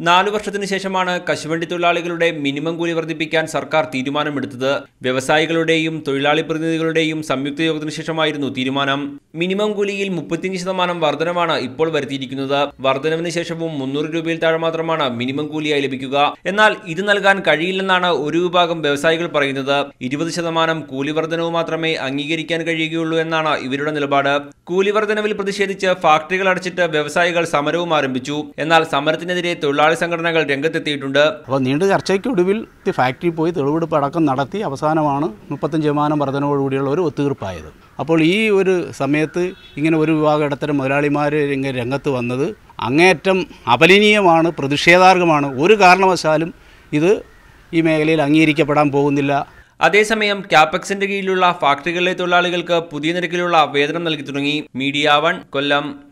നാലു വർഷത്തിനു ശേഷമാണ് കശുവണ്ടി തൊഴിലാളികളുടെ മിനിമം കൂലി വർദ്ധിപ്പിക്കാൻ സർക്കാർ തീരുമാനമെടുത്തത് വ്യവസായികളുടെയും തൊഴിലാളി പ്രതിനിധികളുടെയും സംയുക്ത യോഗത്തിനു ശേഷമായിരുന്നു തീരുമാനം മിനിമം കൂലിയിൽ മുപ്പത്തിയഞ്ച് ശതമാനം വർധനമാണ് ഇപ്പോൾ വരുത്തിയിരിക്കുന്നത് വർധനവിന് ശേഷവും മുന്നൂറ് രൂപയിൽ താഴെ മാത്രമാണ് മിനിമം കൂലിയായി ലഭിക്കുക എന്നാൽ ഇത് നൽകാൻ കഴിയില്ലെന്നാണ് ഒരു വിഭാഗം വ്യവസായികൾ പറയുന്നത് ഇരുപത് ശതമാനം കൂലി വർധനവ് മാത്രമേ അംഗീകരിക്കാൻ കഴിയുകയുള്ളൂ എന്നാണ് ഇവരുടെ നിലപാട് കൂലി വർധനവിൽ പ്രതിഷേധിച്ച് ഫാക്ടറികൾ അടച്ചിട്ട് വ്യവസായികൾ സമരവും ആരംഭിച്ചു എന്നാൽ സമരത്തിനെതിരെ തൊഴിലാളി സംഘടനകൾ രംഗത്തെത്തിയിട്ടുണ്ട് അപ്പോൾ നീണ്ട ചർച്ചയ്ക്കൊടുവിൽ ഈ ഫാക്ടറിയിൽ പോയി തെളിവെടുപ്പ് അടക്കം നടത്തി അവസാനമാണ് മുപ്പത്തഞ്ച് ശതമാനം വർധനയോടുകൂടിയുള്ള ഒരു ഒത്തുതീർപ്പായത് അപ്പോൾ ഈ ഒരു സമയത്ത് ഇങ്ങനെ ഒരു വിഭാഗം ഇടത്തരം മുതലാളിമാർ ഇങ്ങനെ രംഗത്ത് വന്നത് അങ്ങേയറ്റം അപലനീയമാണ് പ്രതിഷേധാർഹമാണ് ഒരു കാരണവശാലും ഇത് ഈ മേഖലയിൽ അംഗീകരിക്കപ്പെടാൻ പോകുന്നില്ല അതേസമയം ക്യാപെക്സിന്റെ കീഴിലുള്ള ഫാക്ടറികളിലെ തൊഴിലാളികൾക്ക് പുതിയ നിരക്കിലുള്ള വേതനം നൽകി തുടങ്ങി മീഡിയ വൺ കൊല്ലം